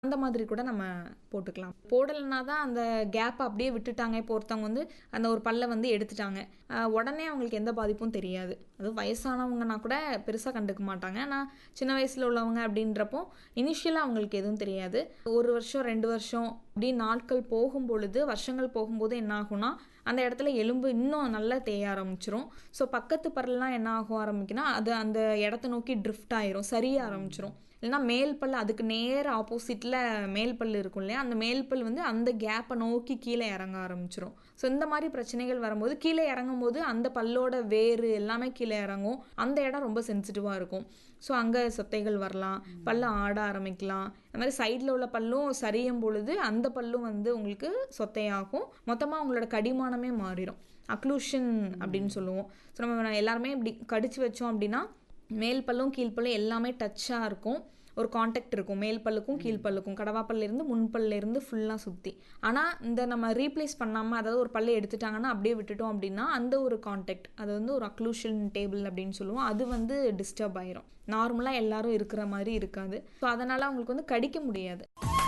அந்த மாதிரி கூட நம்ம போட்டுக்கலாம் போடலைன்னா தான் அந்த கேப்பை அப்படியே விட்டுட்டாங்க இப்போ ஒருத்தவங்க வந்து அந்த ஒரு பல்லை வந்து எடுத்துட்டாங்க ஆஹ் உடனே அவங்களுக்கு எந்த பாதிப்பும் தெரியாது அதுவும் வயசானவங்கன்னா கூட பெருசாக கண்டுக்க மாட்டாங்க ஆனால் சின்ன வயசில் உள்ளவங்க அப்படின்றப்போ இனிஷியலாக அவங்களுக்கு எதுவும் தெரியாது ஒரு வருஷம் ரெண்டு வருஷம் அப்படி நாட்கள் போகும் பொழுது வருஷங்கள் போகும்போது என்ன ஆகும்னா அந்த இடத்துல எலும்பு இன்னும் நல்லா தேய ஆரம்பிச்சிரும் ஸோ பக்கத்து பல்லெலாம் என்ன ஆகும் ஆரம்பிக்குன்னா அது அந்த இடத்த நோக்கி ட்ரிஃப்ட் ஆயிரும் சரிய ஆரம்பிச்சிரும் இல்லைன்னா மேல் பல் அதுக்கு நேர் ஆப்போசிட்டில் மேல் பல் இருக்கும் இல்லையா அந்த மேல் பல் வந்து அந்த கேப்பை நோக்கி கீழே இறங்க ஆரம்பிச்சிரும் ஸோ இந்த மாதிரி பிரச்சனைகள் வரும்போது கீழே இறங்கும் போது அந்த பல்லோட வேறு எல்லாமே கீழே இறங்கும் அந்த இடம் ரொம்ப சென்சிட்டிவாக இருக்கும் ஸோ அங்கே சொத்தைகள் வரலாம் பல்லு ஆட ஆரம்பிக்கலாம் இந்த மாதிரி சைடில் உள்ள பல்லும் சரியும் பொழுது அந்த பல்லும் வந்து உங்களுக்கு சொத்தையாகும் மொத்தமாக உங்களோட கடிமானமே மாறிடும் அக்ளூஷன் அப்படின்னு சொல்லுவோம் ஸோ நம்ம எல்லாருமே இப்படி கடிச்சு வச்சோம் அப்படின்னா மேல் பல்லும் கீழ் பல்லும் எல்லாமே டச்சாக இருக்கும் ஒரு காண்டாக்ட் இருக்கும் மேல் பல்லுக்கும் கீழ் பல்லுக்கும் கடவா பல்ல இருந்து முன் பல்ல இருந்து ஃபுல்லாக சுற்றி ஆனால் இந்த நம்ம ரீப்ளேஸ் பண்ணாமல் அதாவது ஒரு பல்லை எடுத்துட்டாங்கன்னா அப்படியே விட்டுட்டோம் அப்படின்னா அந்த ஒரு காண்டாக்ட் அது வந்து ஒரு அக்ளூஷன் டேபிள் அப்படின்னு சொல்லுவோம் அது வந்து டிஸ்டர்ப் ஆயிரும் நார்மலாக எல்லாரும் இருக்கிற மாதிரி இருக்காது ஸோ அதனால் அவங்களுக்கு வந்து கடிக்க முடியாது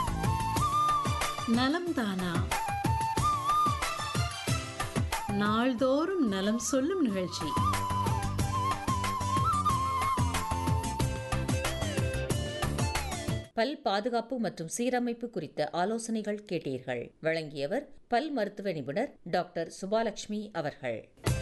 நலம் தானா நாள்தோறும் நலம் சொல்லும் நிகழ்ச்சி பல் பாதுகாப்பு மற்றும் சீரமைப்பு குறித்த ஆலோசனைகள் கேட்டீர்கள் வழங்கியவர் பல் மருத்துவ நிபுணர் டாக்டர் சுபாலட்சுமி அவர்கள்